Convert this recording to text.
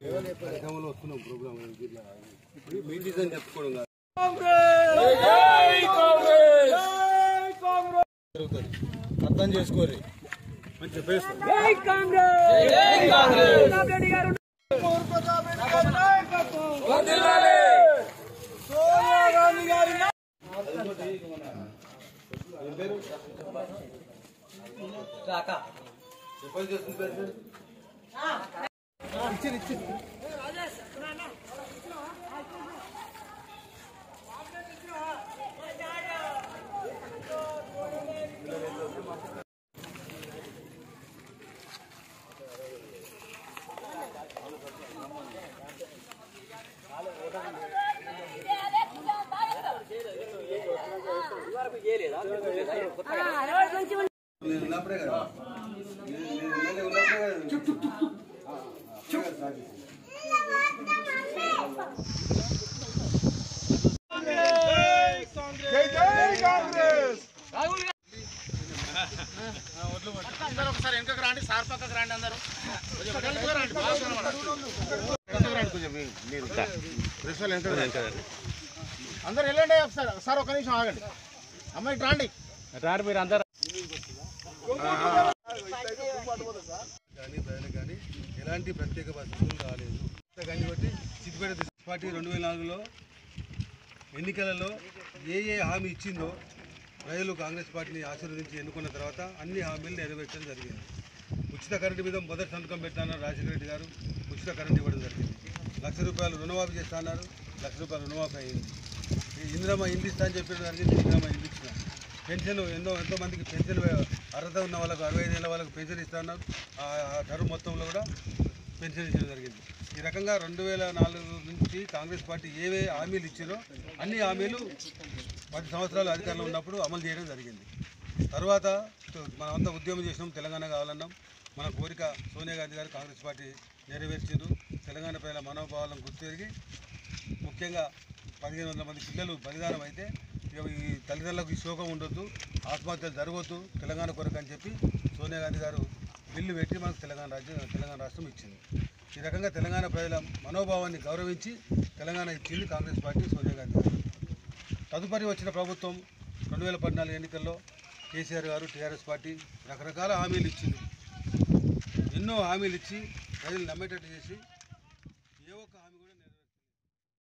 కార్యక్రమంలో వస్తున్నాం programme meeting అని చెప్పుకోవడం కాదు జరుగుతుంది అర్థం చేసుకోరు అని చెప్పేస్తాం చెప్పండి చేస్తుంది పేరు నేను ఉన్నప్పుడే కదా నేను నేను ఎమ్మెల్యే ఉన్నప్పుడే కదా ఆ, ఆ, అప్పుడే కదా స్టార్ట్ చేసింది. అందరూ ఒకసారి వెనకకు రండి సార్ పక్కకు రండి అందరూ కొంచెం వెనకకు రండి, బాగా కనబడాలి. వెనకకు రండి కొంచెం మీరు. మీరు. ప్రెస్ వాళ్ళు వెనకకు రండి. అందరూ వెళ్ళండి ఒకసారి సార్ ఒక నిమిషం ఆగండి అమ్మాయి ఇటు రండి కానీ ప్రజలకు కానీ ఎలాంటి ప్రత్యేక పరిస్థితులు రాలేదు కానీ బట్టి సిద్దిపేట దిశ పార్టీ రెండు వేల నాలుగులో ఎన్నికలలో ఏ ఏ హామీ ఇచ్చిందో ప్రజలు కాంగ్రెస్ పార్టీని ఆశీర్వదించి ఎన్నుకున్న తర్వాత అన్ని హామీలు నెరవేర్చడం జరిగింది ఉచిత కరెంటు మీద మొదటి సంతకం పెట్టానన్నారు రాజశేఖర రెడ్డి గారు ఉచిత కరెంట్ ఇవ్వడం జరిగింది లక్ష రూపాయలు రుణమాఫీ చేస్తా అన్నారు లక్ష రూపాయలు రుణమాఫీ అయింది ఈ ఇందిరమ్మ ఇల్లు ఇస్తా అని చెప్పిన జరిగింది ఇందిరమ్మ ఇల్లు ఇచ్చిన పెన్షన్ ఎన్నో ఎంతో మందికి పెన్షన్ అర్హత ఉన్న వాళ్ళకు అరవై ఐదు ఏళ్ళ వాళ్ళకు పెన్షన్ ఇస్తా అన్నారు ఆ ఆ టర్మ్ మొత్తంలో కూడా పెన్షన్ ఇచ్చడం జరిగింది ఈ రకంగా రెండు వేల నాలుగు నుంచి కాంగ్రెస్ పార్టీ ఏవే హామీలు ఇచ్చారో అన్ని హామీలు పది సంవత్సరాలు అధికారంలో ఉన్నప్పుడు అమలు చేయడం జరిగింది తర్వాత మనమంతా ఉద్యమం చేసినాం తెలంగాణ కావాలన్నాం మన కోరిక సోనియా గాంధీ గారు కాంగ్రెస్ పార్టీ నెరవేర్చిండ్రు తెలంగాణ ప్రజల మనోభావాలను గుర్తిరిగి ముఖ్యంగా పదిహేను వందల మంది పిల్లలు బలిదానం అయితే ఇక ఈ తల్లిదండ్రులకు ఈ శోకం ఉండొద్దు ఆత్మహత్యలు జరగవద్దు తెలంగాణ కొరకు అని చెప్పి సోనియా గాంధీ గారు బిల్లు పెట్టి మనకు తెలంగాణ రాజ్యం తెలంగాణ రాష్ట్రం ఇచ్చింది ఈ రకంగా తెలంగాణ ప్రజల మనోభావాన్ని గౌరవించి తెలంగాణ ఇచ్చింది కాంగ్రెస్ పార్టీ సోనియా గాంధీ గారు తదుపరి వచ్చిన ప్రభుత్వం రెండు వేల పద్నాలుగు ఎన్నికల్లో కేసీఆర్ గారు టీఆర్ఎస్ పార్టీ రకరకాల హామీలు ఇచ్చింది ఎన్నో హామీలు ఇచ్చి ప్రజలు నమ్మేటట్టు చేసి ఏ ఒక్క హామీ కూడా